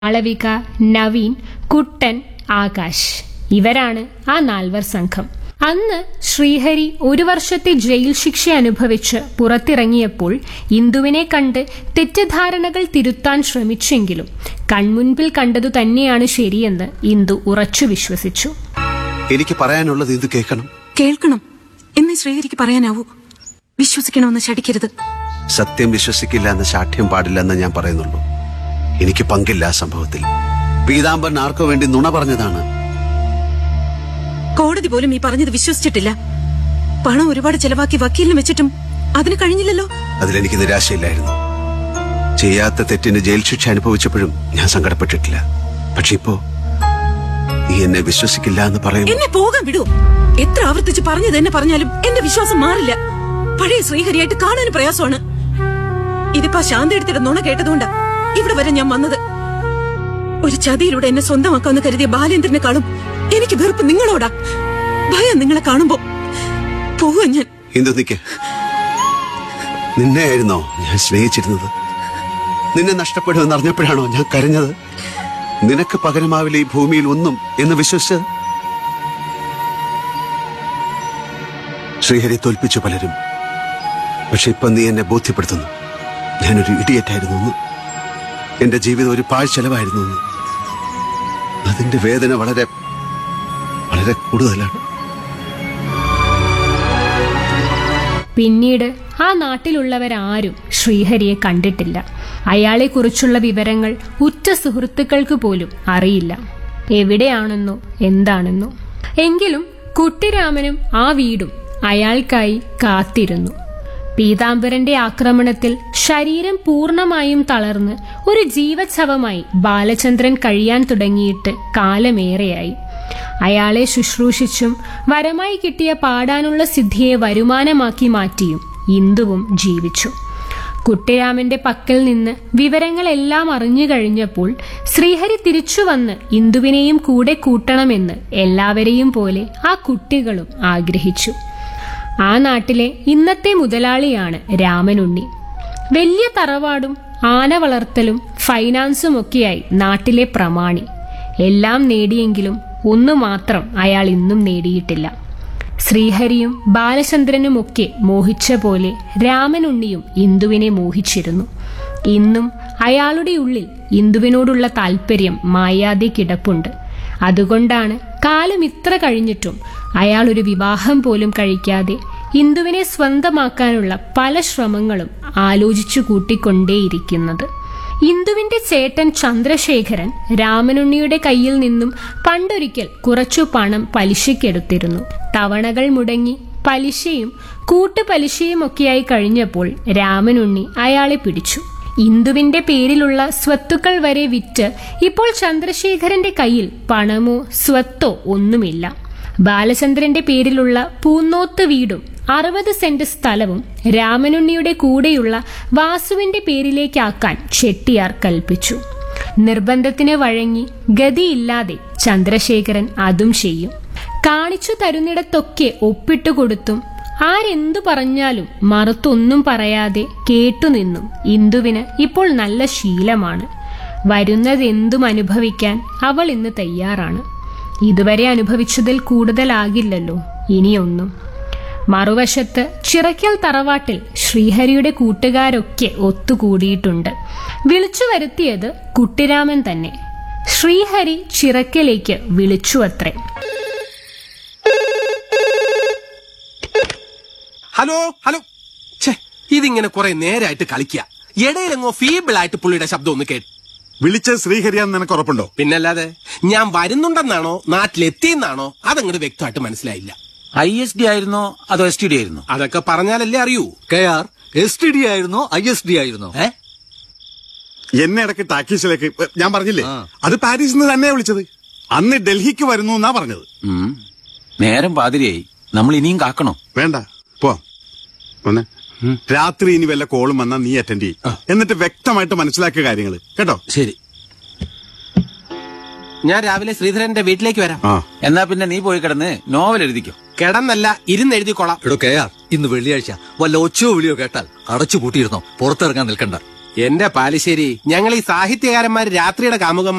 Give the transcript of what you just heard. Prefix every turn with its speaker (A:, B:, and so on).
A: മാളവിക നവീൻ കുട്ടൻ ആകാശ് ഇവരാണ് ആ നാൽവർ സംഘം അന്ന് ശ്രീഹരി ഒരു വർഷത്തെ ജയിൽ ശിക്ഷ അനുഭവിച്ച് പുറത്തിറങ്ങിയപ്പോൾ ഇന്ദുവിനെ കണ്ട് തെറ്റിദ്ധാരണകൾ തിരുത്താൻ ശ്രമിച്ചെങ്കിലും കൺമുൻപിൽ കണ്ടതു തന്നെയാണ് ശരിയെന്ന് ഇന്ദു ഉറച്ചു വിശ്വസിച്ചു
B: എനിക്ക് പറയാനുള്ളത് ഇത് കേൾക്കണം
C: കേൾക്കണം എന്നേ ശ്രീഹരിക്ക് പറയാനാവൂ വിശ്വസിക്കണമെന്ന് ശടിക്കരുത്
B: സത്യം വിശ്വസിക്കില്ല എന്ന ശാഠ്യം പാടില്ലെന്ന് ഞാൻ പറയുന്നുള്ളൂ എനിക്ക് പങ്കില്ല ആ സംഭവത്തിൽ പീതാംബരൻ ആർക്കു വേണ്ടി നുണ പറഞ്ഞതാണ്
C: കോടതി പോലും ഈ പറഞ്ഞത് വിശ്വസിച്ചിട്ടില്ല പണം ഒരുപാട് ചെലവാക്കി വക്കീലിന് വെച്ചിട്ടും അതിന് കഴിഞ്ഞില്ലല്ലോ
B: അതിലെനിക്ക് നിരാശയില്ലായിരുന്നു ചെയ്യാത്ത തെറ്റിന് ജയിൽ ശിക്ഷ അനുഭവിച്ചപ്പോഴും ഞാൻ സങ്കടപ്പെട്ടിട്ടില്ല പക്ഷെ ഇപ്പോ നീ എന്നെ വിശ്വസിക്കില്ല എന്ന് പറയുമ്പോൾ
C: എന്നെ പോകാൻ വിടൂ എത്ര ആവർത്തിച്ച് പറഞ്ഞത് എന്നെ പറഞ്ഞാലും എന്റെ വിശ്വാസം മാറില്ല പഴയ ശ്രീഹരിയായിട്ട് കാണാൻ പ്രയാസമാണ് ഇതിപ്പോ ശാന്തി എടുത്തിട്ട് നുണ കേട്ടതുകൊണ്ടാ ഇവിടെ വരെ ഞാൻ വന്നത് ഒരു ചതിയിലൂടെ എന്നെ സ്വന്തമാക്കാന്ന് കരുതിയ ബാലേന്ദ്രനെക്കാളും എനിക്ക് വെറുപ്പ് നിങ്ങളോടാ ഭയം നിങ്ങളെ കാണുമ്പോ പോവാ ഞാൻ
B: ഹിന്ദു നിക്ക് നിന്നെയായിരുന്നോ ഞാൻ സ്നേഹിച്ചിരുന്നത് നിന്നെ നഷ്ടപ്പെടുമെന്ന് അറിഞ്ഞപ്പോഴാണോ ഞാൻ കരഞ്ഞത് നിനക്ക് പകരമാവില്ല ഈ ഭൂമിയിൽ ഒന്നും എന്ന് വിശ്വസിച്ചത് ശ്രീഹരി തോൽപ്പിച്ചു പലരും പക്ഷെ ഇപ്പൊ നീ എന്നെ ബോധ്യപ്പെടുത്തുന്നു ഞാനൊരു ഇടിയറ്റായിരുന്നു എന്ന് എന്റെ ജീവിതം ഒരു പാഴ്ചെലവായിരുന്നു എന്ന് അതിന്റെ വേദന വളരെ വളരെ കൂടുതലാണ്
A: പിന്നീട് ആ നാട്ടിലുള്ളവരാരും ശ്രീഹരിയെ കണ്ടിട്ടില്ല അയാളെക്കുറിച്ചുള്ള വിവരങ്ങൾ ഉറ്റ സുഹൃത്തുക്കൾക്ക് പോലും അറിയില്ല എവിടെയാണെന്നോ എന്താണെന്നോ എങ്കിലും കുട്ടിരാമനും ആ വീടും അയാൾക്കായി കാത്തിരുന്നു പീതാംബരന്റെ ആക്രമണത്തിൽ ശരീരം പൂർണ്ണമായും തളർന്ന് ഒരു ജീവച്ഛവമായി ബാലചന്ദ്രൻ കഴിയാൻ തുടങ്ങിയിട്ട് കാലമേറെയായി അയാളെ ശുശ്രൂഷിച്ചും വരമായി കിട്ടിയ പാടാനുള്ള സിദ്ധിയെ വരുമാനമാക്കി മാറ്റിയും ഇന്ദുവും ജീവിച്ചു കുട്ടിരാമന്റെ പക്കൽ നിന്ന് വിവരങ്ങളെല്ലാം അറിഞ്ഞു കഴിഞ്ഞപ്പോൾ ശ്രീഹരി തിരിച്ചു വന്ന് ഇന്ദുവിനെയും കൂടെ കൂട്ടണമെന്ന് എല്ലാവരെയും പോലെ ആ കുട്ടികളും ആഗ്രഹിച്ചു ആ നാട്ടിലെ ഇന്നത്തെ മുതലാളിയാണ് രാമനുണ്ണി വലിയ തറവാടും ആന വളർത്തലും ഫൈനാൻസും ഒക്കെയായി നാട്ടിലെ പ്രമാണി എല്ലാം നേടിയെങ്കിലും ഒന്നു മാത്രം അയാൾ ഇന്നും നേടിയിട്ടില്ല ശ്രീഹരിയും ബാലചന്ദ്രനുമൊക്കെ മോഹിച്ച പോലെ രാമനുണ്ണിയും ഇന്ദുവിനെ മോഹിച്ചിരുന്നു ഇന്നും അയാളുടെ ഉള്ളിൽ ഇന്ദുവിനോടുള്ള താല്പര്യം മായാതെ കിടപ്പുണ്ട് അതുകൊണ്ടാണ് കാലം ഇത്ര കഴിഞ്ഞിട്ടും അയാൾ ഒരു വിവാഹം പോലും കഴിക്കാതെ ഇന്ദുവിനെ സ്വന്തമാക്കാനുള്ള പല ശ്രമങ്ങളും ആലോചിച്ചു കൂട്ടിക്കൊണ്ടേയിരിക്കുന്നത് ഇന്ദുവിന്റെ ചേട്ടൻ ചന്ദ്രശേഖരൻ രാമനുണ്ണിയുടെ കയ്യിൽ നിന്നും പണ്ടൊരിക്കൽ കുറച്ചു പണം പലിശയ്ക്കെടുത്തിരുന്നു തവണകൾ മുടങ്ങി പലിശയും കൂട്ടുപലിശയും ഒക്കെയായി കഴിഞ്ഞപ്പോൾ രാമനുണ്ണി അയാളെ പിടിച്ചു ഇന്ദുവിന്റെ പേരിലുള്ള സ്വത്തുക്കൾ വരെ വിറ്റ് ഇപ്പോൾ ചന്ദ്രശേഖരന്റെ കയ്യിൽ പണമോ സ്വത്തോ ഒന്നുമില്ല ബാലചന്ദ്രന്റെ പേരിലുള്ള പൂന്നോത്ത് വീടും അറുപത് സെന്റ് സ്ഥലവും രാമനുണ്ണിയുടെ കൂടെയുള്ള വാസുവിന്റെ പേരിലേക്കാക്കാൻ ചെട്ടിയാർ കൽപ്പിച്ചു നിർബന്ധത്തിന് വഴങ്ങി ഗതിയില്ലാതെ ചന്ദ്രശേഖരൻ അതും ചെയ്യും കാണിച്ചു തരുന്നിടത്തൊക്കെ ഒപ്പിട്ടുകൊടുത്തും ആരെന്തു പറഞ്ഞാലും മറുത്തൊന്നും പറയാതെ കേട്ടുനിന്നും ഇന്ദുവിന് ഇപ്പോൾ നല്ല ശീലമാണ് വരുന്നതെന്തും അനുഭവിക്കാൻ അവൾ ഇന്ന് തയ്യാറാണ് ഇതുവരെ അനുഭവിച്ചതിൽ കൂടുതലാകില്ലല്ലോ ഇനിയൊന്നും മറുവശത്ത് ചിറക്കൽ തറവാട്ടിൽ ശ്രീഹരിയുടെ കൂട്ടുകാരൊക്കെ ഒത്തുകൂടിയിട്ടുണ്ട് വിളിച്ചു വരുത്തിയത് കുട്ടിരാമൻ തന്നെ ശ്രീഹരി ചിറക്കലേക്ക് വിളിച്ചു അത്രേ
D: ഹലോ ഹലോ ഛേ ഇതിങ്ങനെ കുറെ നേരായിട്ട് കളിക്കുക ഇടയിലെങ്ങോ ഫീബിൾ ആയിട്ട് പുള്ളിയുടെ ശബ്ദം ഒന്ന് കേട്ടു
E: വിളിച്ച ശ്രീഹരിയാന്ന് നിനക്ക് ഉറപ്പുണ്ടോ
D: പിന്നല്ലാതെ ഞാൻ വരുന്നുണ്ടെന്നാണോ നാട്ടിലെത്തിയെന്നാണോ അതങ്ങോട്ട് വ്യക്തമായിട്ട് മനസ്സിലായില്ല
F: ഐ എസ് ഡി ആയിരുന്നോ അതോ എസ് ടി ഡി ആയിരുന്നോ
D: അതൊക്കെ പറഞ്ഞാലല്ലേ അറിയൂ
G: K R S T D ആയിരുന്നോ ഐ എസ് ഡി ആയിരുന്നോ
D: ഏ
E: എന്നെ ഇടയ്ക്ക് ടാക്കീസിലേക്ക് ഏ, ഞാൻ പറഞ്ഞില്ലേ
G: ആ.
E: അത് പാരീസിൽ നിന്ന് തന്നെയാ വിളിച്ചത് അന്ന് ഡൽഹിക്ക് വരുന്നു എന്നാ പറഞ്ഞത്
F: ഉം. നേരം പാതിരിയായി നമ്മൾ ഇനിയും കാക്കണോ
E: വേണ്ട പോ വന്നേ രാത്രി ഇനി വല്ല കോളും വന്നാ നീ അറ്റൻഡ് ചെയ്യും എന്നിട്ട് വ്യക്തമായിട്ട് മനസ്സിലാക്കിയ കാര്യങ്ങൾ കേട്ടോ
D: ശരി ഞാൻ രാവിലെ ശ്രീധരന്റെ വീട്ടിലേക്ക് വരാം
E: ആ
F: എന്നാ പിന്നെ നീ പോയി കിടന്ന് നോവൽ എഴുതിക്കോ
D: കിടന്നല്ല ഇരുന്ന് എഴുതിക്കോളാം
G: എടോ കെ ആർ ഇന്ന് വെള്ളിയാഴ്ച വല്ല ഒച്ചയോ വിളിയോ കേട്ടാൽ അടച്ചു പൂട്ടിയിരുന്നോ പുറത്തിറങ്ങാൻ നിൽക്കണ്ട
D: എന്റെ പാലിശ്ശേരി ഞങ്ങൾ ഈ സാഹിത്യകാരന്മാർ രാത്രിയുടെ കാമുകന്മാർ